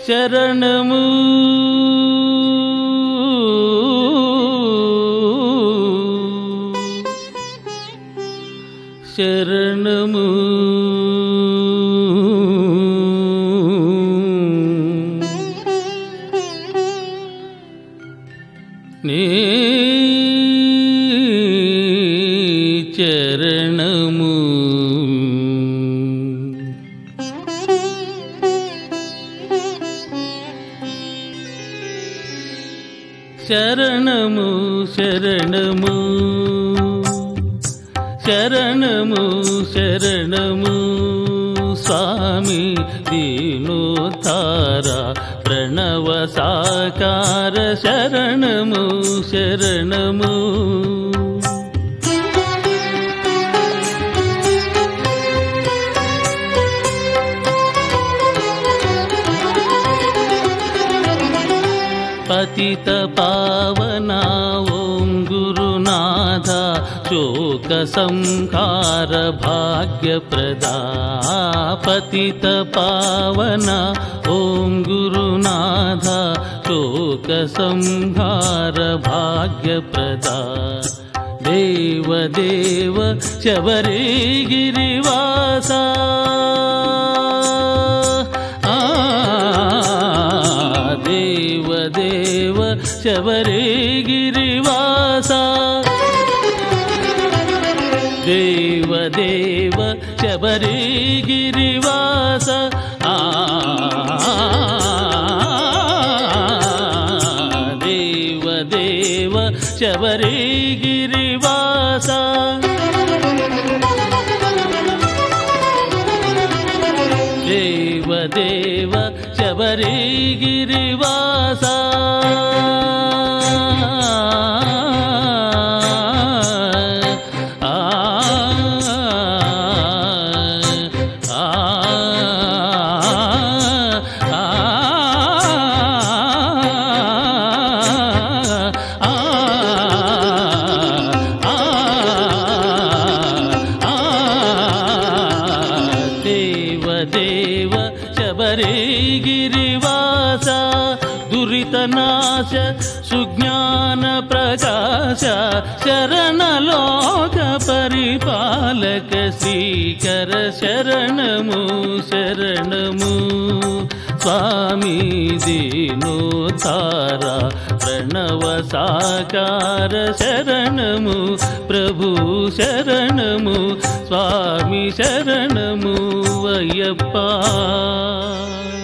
శరణము శరణము నీ చరణము శరణము శరణము శరణము శరణము స్వామి దీనోద్ధార ప్రణవ సాకార శరణము శరణము పతిత పావనా ఓం గురునాథ శోక సంహార భాగ్యప్రదా పతిత పావనా ఓం గురునాథ శోక సంహార భాగ్యప్రదా దేవ దేవ శబరి గిరివాసా ఆ దేవ దేవ శబరి గిరివాస దేవ దేవ శబరి గిరివాస ఆ దేవ దేవ శబరి గిరివాస దేవ దేవ శబరి గిరివాస ఆ, ఆ, ఆ, ఆ, దేవ దేవ శబరి గిరివాస దురితనాశ సుజ్ఞాన ప్రకాశ శరణలోక పరిపాలక శ్రీకర శరణము శరణము స్వామి దీనోతార ప్రణవ సాకార శరణము ప్రభు శరణము స్వామి శరణము అయ్యప్ప